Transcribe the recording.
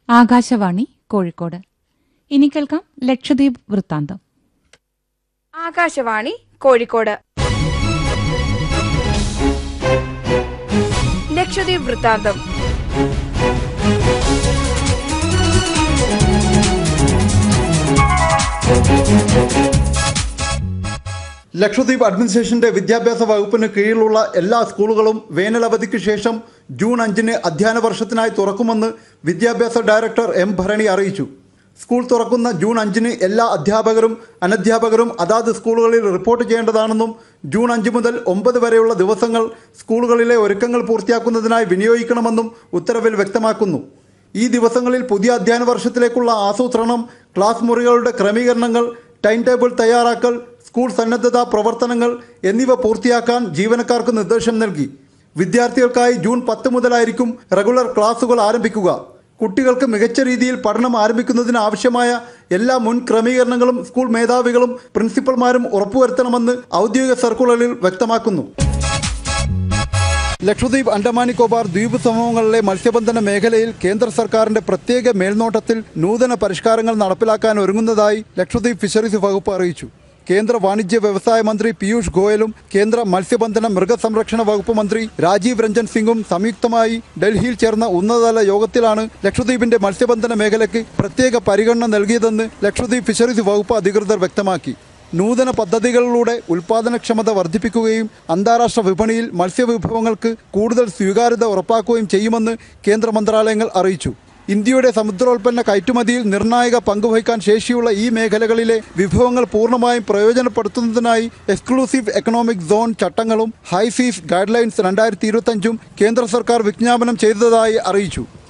ആകാശവാണി കോഴിക്കോട് ഇനി കേൾക്കാം ലക്ഷദ്വീപ് വൃത്താന്തം ആകാശവാണി കോഴിക്കോട് ലക്ഷദ്വീപ് വൃത്താന്തം ലക്ഷദ്വീപ് അഡ്മിനിസ്ട്രേഷന്റെ വിദ്യാഭ്യാസ വകുപ്പിന് കീഴിലുള്ള എല്ലാ സ്കൂളുകളും വേനലവധിക്ക് ശേഷം ജൂൺ അഞ്ചിന് അധ്യയന വർഷത്തിനായി തുറക്കുമെന്ന് വിദ്യാഭ്യാസ ഡയറക്ടർ എം ഭരണി അറിയിച്ചു സ്കൂൾ തുറക്കുന്ന ജൂൺ അഞ്ചിന് എല്ലാ അധ്യാപകരും അനധ്യാപകരും അതാത് സ്കൂളുകളിൽ റിപ്പോർട്ട് ചെയ്യേണ്ടതാണെന്നും ജൂൺ അഞ്ച് മുതൽ ഒമ്പത് വരെയുള്ള ദിവസങ്ങൾ സ്കൂളുകളിലെ ഒരുക്കങ്ങൾ പൂർത്തിയാക്കുന്നതിനായി വിനിയോഗിക്കണമെന്നും ഉത്തരവിൽ വ്യക്തമാക്കുന്നു ഈ ദിവസങ്ങളിൽ പുതിയ അധ്യയന വർഷത്തിലേക്കുള്ള ആസൂത്രണം ക്ലാസ് മുറികളുടെ ക്രമീകരണങ്ങൾ ടൈം ടേബിൾ തയ്യാറാക്കൽ സ്കൂൾ സന്നദ്ധതാ പ്രവർത്തനങ്ങൾ എന്നിവ പൂർത്തിയാക്കാൻ ജീവനക്കാർക്ക് നിർദ്ദേശം നൽകി വിദ്യാർത്ഥികൾക്കായി ജൂൺ പത്ത് മുതലായിരിക്കും റെഗുലർ ക്ലാസുകൾ ആരംഭിക്കുക കുട്ടികൾക്ക് മികച്ച രീതിയിൽ പഠനം ആരംഭിക്കുന്നതിന് ആവശ്യമായ എല്ലാ മുൻ ക്രമീകരണങ്ങളും സ്കൂൾ മേധാവികളും പ്രിൻസിപ്പൽമാരും ഉറപ്പുവരുത്തണമെന്ന് ഔദ്യോഗിക സർക്കുലറിൽ വ്യക്തമാക്കുന്നു ലക്ഷദ്വീപ് അണ്ടമാൻ നിക്കോബാർ ദ്വീപ് സമൂഹങ്ങളിലെ മത്സ്യബന്ധന മേഖലയിൽ കേന്ദ്ര സർക്കാരിന്റെ പ്രത്യേക മേൽനോട്ടത്തിൽ നൂതന പരിഷ്കാരങ്ങൾ നടപ്പിലാക്കാൻ ഒരുങ്ങുന്നതായി ലക്ഷദ്വീപ് ഫിഷറീസ് വകുപ്പ് അറിയിച്ചു കേന്ദ്ര വാണിജ്യ വ്യവസായ മന്ത്രി പീയൂഷ് ഗോയലും കേന്ദ്ര മത്സ്യബന്ധന മൃഗസംരക്ഷണ വകുപ്പ് മന്ത്രി രാജീവ് രഞ്ജൻ സിംഗും സംയുക്തമായി ഡൽഹിയിൽ ചേർന്ന ഉന്നതതല യോഗത്തിലാണ് ലക്ഷദ്വീപിന്റെ മത്സ്യബന്ധന മേഖലയ്ക്ക് പ്രത്യേക പരിഗണന നൽകിയതെന്ന് ലക്ഷദ്വീപ് ഫിഷറീസ് വകുപ്പ് അധികൃതർ വ്യക്തമാക്കി നൂതന പദ്ധതികളിലൂടെ ഉൽപാദനക്ഷമത വർദ്ധിപ്പിക്കുകയും അന്താരാഷ്ട്ര വിപണിയിൽ മത്സ്യവിഭവങ്ങൾക്ക് കൂടുതൽ സ്വീകാര്യത ഉറപ്പാക്കുകയും ചെയ്യുമെന്ന് കേന്ദ്ര മന്ത്രാലയങ്ങൾ അറിയിച്ചു ഇന്ത്യയുടെ സമുദ്രോൽപ്പന്ന കയറ്റുമതിയിൽ നിർണായക പങ്കുവഹിക്കാൻ ശേഷിയുള്ള ഈ മേഖലകളിലെ വിഭവങ്ങൾ പൂർണ്ണമായും പ്രയോജനപ്പെടുത്തുന്നതിനായി എക്സ്ക്ലൂസീവ് എക്കണോമിക് സോൺ ചട്ടങ്ങളും ഹൈ സീസ് ഗൈഡ് ലൈൻസ് രണ്ടായിരത്തി ഇരുപത്തഞ്ചും കേന്ദ്ര സർക്കാർ വിജ്ഞാപനം ചെയ്തതായി അറിയിച്ചു